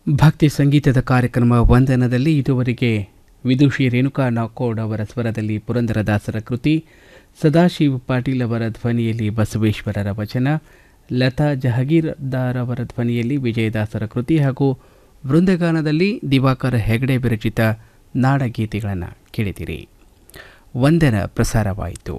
ಭಕ್ತಿ ಸಂಗೀತದ ಕಾರ್ಯಕ್ರಮ ವಂದನದಲ್ಲಿ ಇದುವರೆಗೆ ವಿದುಷಿ ರೇಣುಕಾ ನಾಕೋಡ್ ಅವರ ಸ್ವರದಲ್ಲಿ ಪುರಂದರದಾಸರ ಕೃತಿ ಸದಾಶಿವ ಪಾಟೀಲ್ ಅವರ ಧ್ವನಿಯಲ್ಲಿ ಬಸವೇಶ್ವರರ ವಚನ ಲತಾ ಜಹಗೀರ್ದಾರ್ ಅವರ ಧ್ವನಿಯಲ್ಲಿ ವಿಜಯದಾಸರ ಕೃತಿ ಹಾಗೂ ವೃಂದಗಾನದಲ್ಲಿ ದಿವಾಕರ ಹೆಗಡೆ ವಿರಚಿತ ನಾಡಗೀತೆಗಳನ್ನು ಕೇಳಿದಿರಿ ವಂದನ ಪ್ರಸಾರವಾಯಿತು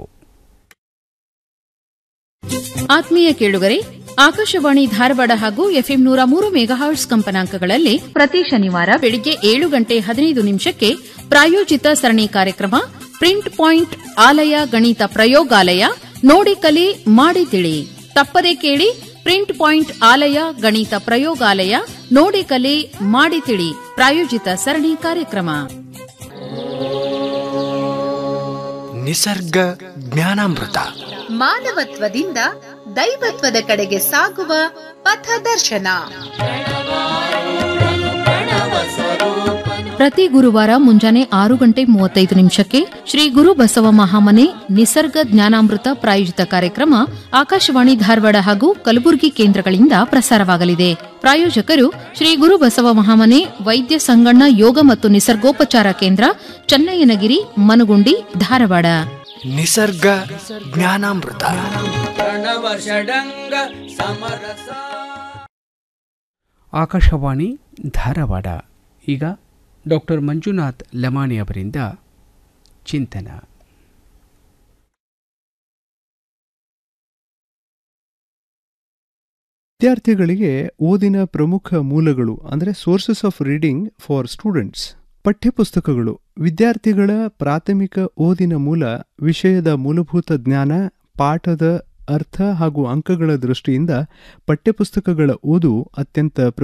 ಆತ್ಮೀಯ ಕೇಳುಗರೆ ಆಕಾಶವಾಣಿ ಧಾರವಾಡ ಹಾಗೂ ಎಫ್ಎಂ ನೂರ ಮೂರು ಮೆಗಾಹರ್ಟ್ಸ್ ಕಂಪನಾಂಕಗಳಲ್ಲಿ ಪ್ರತಿ ಶನಿವಾರ ಬೆಳಿಗ್ಗೆ ಏಳು ಗಂಟೆ ಹದಿನೈದು ನಿಮಿಷಕ್ಕೆ ಪ್ರಾಯೋಜಿತ ಸರಣಿ ಕಾರ್ಯಕ್ರಮ ಪ್ರಿಂಟ್ ಪಾಯಿಂಟ್ ಆಲಯ ಗಣಿತ ಪ್ರಯೋಗಾಲಯ ನೋಡಿ ಕಲಿ ಮಾಡಿ ತಿಳಿ ತಪ್ಪದೆ ಕೇಳಿ ಪ್ರಿಂಟ್ ಪಾಯಿಂಟ್ ಆಲಯ ಗಣಿತ ಪ್ರಯೋಗಾಲಯ ನೋಡಿ ಕಲಿ ಮಾಡಿ ತಿಳಿ ಪ್ರಾಯೋಜಿತ ಸರಣಿ ಕಾರ್ಯಕ್ರಮ ನಿಸರ್ಗ ಜ್ಞಾನಾಮೃತ ಮಾನವತ್ವದಿಂದ ದೈವತ್ವದ ಕಡೆಗೆ ಸಾಗುವ ಪಥದರ್ಶನ ಪ್ರತಿ ಗುರುವಾರ ಮುಂಜಾನೆ ಆರು ಗಂಟೆ ಮೂವತ್ತೈದು ನಿಮಿಷಕ್ಕೆ ಶ್ರೀ ಗುರು ಬಸವ ಮಹಾಮನೆ ನಿಸರ್ಗ ಜ್ಞಾನಾಮೃತ ಪ್ರಾಯೋಜಿತ ಕಾರ್ಯಕ್ರಮ ಆಕಾಶವಾಣಿ ಧಾರವಾಡ ಹಾಗೂ ಕಲಬುರಗಿ ಕೇಂದ್ರಗಳಿಂದ ಪ್ರಸಾರವಾಗಲಿದೆ ಪ್ರಾಯೋಜಕರು ಶ್ರೀ ಗುರು ಬಸವ ಮಹಾಮನೆ ವೈದ್ಯ ಸಂಗಣ್ಣ ಯೋಗ ಮತ್ತು ನಿಸರ್ಗೋಪಚಾರ ಕೇಂದ್ರ ಚನ್ನಯ್ಯನಗಿರಿ ಮನಗುಂಡಿ ಧಾರವಾಡ ನಿಸರ್ಗ ಜ್ಞಾನಾಮೃತ ಆಕಾಶವಾಣಿ ಧಾರವಾಡ ಈಗ ಡಾಕ್ಟರ್ ಮಂಜುನಾಥ್ ಲಮಾಣಿ ಅವರಿಂದ ಚಿಂತನ ವಿದ್ಯಾರ್ಥಿಗಳಿಗೆ ಓದಿನ ಪ್ರಮುಖ ಮೂಲಗಳು ಅಂದರೆ sources of reading for students ಪಠ್ಯಪುಸ್ತಕಗಳು ವಿದ್ಯಾರ್ಥಿಗಳ ಪ್ರಾಥಮಿಕ ಓದಿನ ಮೂಲ ವಿಷಯದ ಮೂಲಭೂತ ಜ್ಞಾನ ಪಾಠದ ಅರ್ಥ ಹಾಗೂ ಅಂಕಗಳ ದೃಷ್ಟಿಯಿಂದ ಪಠ್ಯಪುಸ್ತಕಗಳ ಓದು ಅತ್ಯಂತ